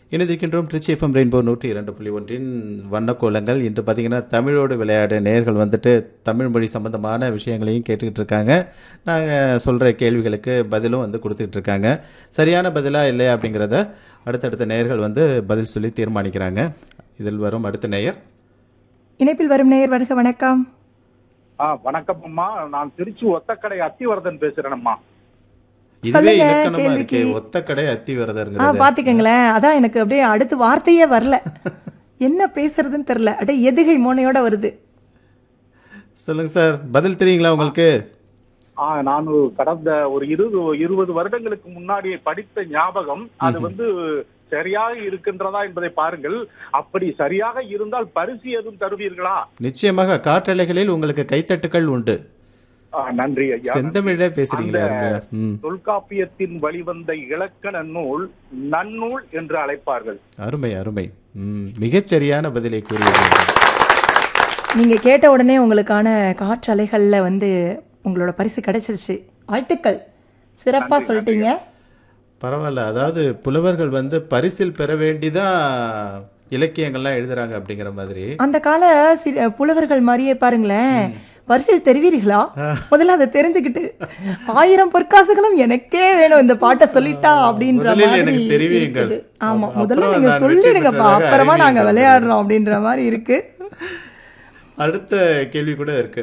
இணைந்திருக்கின்றோம் Trichy FM rainbow நூற்றி இரண்டு புள்ளி ஒன்றின் வண்ணக்கோலங்கள் இன்று பார்த்தீங்கன்னா தமிழோடு விளையாடு நேர்கள் வந்துட்டு தமிழ் மொழி சம்பந்தமான விஷயங்களையும் கேட்டுக்கிட்டு இருக்காங்க நாங்கள் சொல்கிற கேள்விகளுக்கு பதிலும் வந்து கொடுத்துக்கிட்டு இருக்காங்க சரியான பதிலா இல்லையா அப்படிங்கிறத அடுத்தடுத்த நேயர்கள் வந்து பதில் சொல்லி தீர்மானிக்கிறாங்க இதில் வரும் அடுத்த நேயர் இணைப்பில் வரும் நேயர் வருக வணக்கம் ஆ வணக்கம் அம்மா நான் திருச்சி ஒத்தக்கடை அத்திவரதன் பேசுறேனம்மா இதுவே சொல்லுங்க, இலக்கணமா கேள்விக்கு. இருக்கே ஒத்த கடை அத்தி ஆ வரதருங்கிறது பாத்துக்கங்களேன் அதான் எனக்கு அப்படியே அடுத்து வார்த்தையே வரல என்ன பேசுறதுன்னு தெரியல அப்படியே எதுகை மோனையோட வருது சொல்லுங்க சார் பதில் தெரியுங்களா உங்களுக்கு ஆ நான் ஒரு கடந்த ஒரு இருபது இருபது வருடங்களுக்கு முன்னாடி படித்த ஞாபகம் அது வந்து சரியாக இருக்கின்றதா என்பதை பாருங்கள் அப்படி சரியாக இருந்தால் பரிசு எதுவும் தருவீர்களா நிச்சயமாக காற்றலைகளில் உங்களுக்கு கைத்தட்டுக்கள் உண்டு ஆ, நன்றி ஐயா செந்தமிழே பேசுறீங்களா அந்த அருமையா? ம் தொல்காப்பியத்தின் வழிவந்த இலக்கண நூல் நன்னூல் என்று அழைப்பார்கள் அருமை அருமை ம் மிகச்சரியான பதிலை கூறியது நீங்க கேட்ட உடனே உங்களுக்கான காற்றலைகள்ல வந்து உங்களோட பரிசு கிடைச்சிருச்சு வாழ்த்துக்கள் சிறப்பா சொல்லிட்டீங்க பரவாயில்ல அதாவது புலவர்கள் வந்து பரிசில் பெற வேண்டிதான் இலக்கியங்கள்லாம் எழுதுறாங்க அப்படிங்கிற மாதிரி அந்த கால சில புலவர்கள் மாதிரியே பாருங்களேன் வரிசையில் தெரிவீர்களா முதல்ல அதை தெரிஞ்சுக்கிட்டு ஆயிரம் பொற்காசுகளும் எனக்கே வேணும் இந்த பாட்டை சொல்லிட்டா அப்படின்ற முதலில் மாதிரி எனக்கு தெரிவியுங்கள். இருக்குது. ஆமா அப்புறம் முதல்ல நான் நீங்க வெற்றி சொல்லிடுங்கப்பா பெற்றதாக அப்புறமா நாங்க அறிவியுங்கள். விளையாடுறோம் அப்படின்ற மாதிரி இருக்கு அடுத்த கேள்வி கூட இருக்கு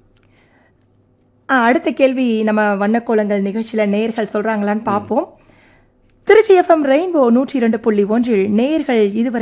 ஆ, அடுத்த கேள்வி நம்ம வண்ணக்கோலங்கள் நிகழ்ச்சியில நேயர்கள் சொல்றாங்களான்னு பார்ப்போம் திருச்சி எஃப்எம் ரெயின்போ நூற்றி இரண்டு புள்ளி ஒன்றில் நேயர்கள் இதுவரை